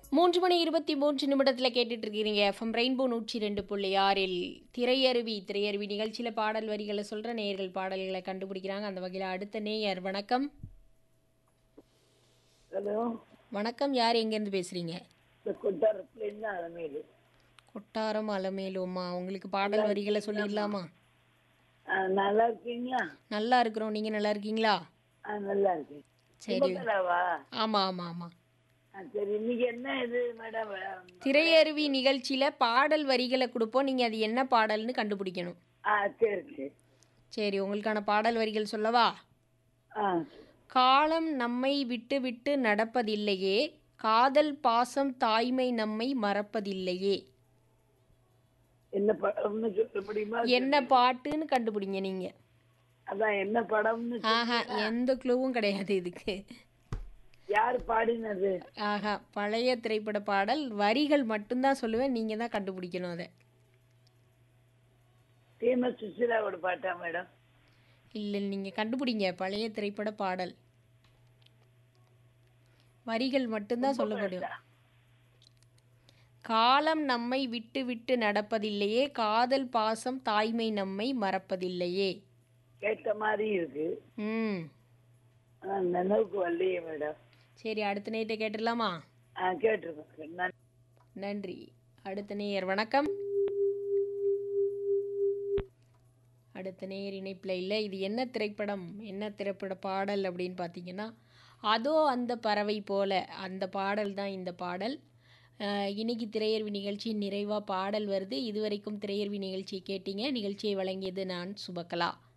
மூன்று மணி இருபத்தி மூன்று நிமிடத்தில் கேட்டுட்டு இருக்கிறீங்க எஃப்எம் ரெயின்போ நூற்றி ரெண்டு புள்ளி ஆறில் திரையருவி திரையருவி நிகழ்ச்சியில் பாடல் வரிகளை சொல்கிற நேயர்கள் பாடல்களை கண்டுபிடிக்கிறாங்க அந்த வகையில் அடுத்த நேயர் வணக்கம் ஹலோ வணக்கம் யார் எங்கேருந்து பேசுகிறீங்க இந்த கொட்டாரத்துலேருந்து அலமேலு கொட்டாரம் அலமேலுமா உங்களுக்கு பாடல் வரிகளை சொல்லிடலாமா ஆ, நல்லா இருக்கீங்களா நல்லா இருக்கிறோம் நீங்கள் நல்லா இருக்கீங்களா ஆ நல்லா இருக்கேன் சரி சுபகலாவா ஆமாம் ஆமாம் ஆமாம் ஆ சரி இன்னைக்கு என்ன இது மேடம் திரையருவி நிகழ்ச்சியில் பாடல் வரிகளை கொடுப்போம் நீங்கள் அது என்ன பாடல்னு கண்டுபிடிக்கணும் ஆ சரி சரி சரி உங்களுக்கான பாடல் வரிகள் சொல்லவா ஆ காலம் நம்மை விட்டு விட்டு நடப்பதில்லையே காதல் பாசம் தாய்மை நம்மை மறப்பதில்லையே என்ன படம்னு சொல்ல முடியுமா என்ன பாட்டுன்னு கண்டுபிடிங்க நீங்க அதான் என்ன படம்னு சொ- ஆஹா எந்த க்ளூவும் கிடையாது இதுக்கு யார் பாடினது ஆஹா பழைய திரைப்பட பாடல் வரிகள் மட்டும்தான் சொல்லுவேன் நீங்க தான் கண்டுபிடிக்கணும் அதை டீம சுசிலாவோட பாட்டா மேடம் இல்லை நீங்கள் கண்டுபிடிங்க பழைய திரைப்பட பாடல் வரிகள் மட்டும்தான் சொல்ல முடியும் காலம் நம்மை விட்டு விட்டு நடப்பதில்லையே காதல் பாசம் தாய்மை நம்மை மறப்பதில்லையே கேட்ட மாதிரி இருக்கு ம் ஆ, நினைவுக்கு வரலையே மேடம் சரி அடுத்த நேரத்தை கேட்டுடலாமா ஆ கேட்டிருக்கேன் நான் நன்றி அடுத்த நேயர் வணக்கம் அடுத்த நேயர் இணைப்பில் இல்லை இது என்ன திரைப்படம் என்ன திரைப்பட பாடல் அப்படின்னு பார்த்தீங்கன்னா அதோ அந்த பறவை போல அந்த பாடல் தான் இந்த பாடல் அஹ், இன்னைக்கு திரையர்வி நிகழ்ச்சியின் நிறைவாக பாடல் வருது இதுவரைக்கும் திரையர்வி நிகழ்ச்சியை கேட்டீங்க நிகழ்ச்சியை வழங்கியது நான் சுபகலா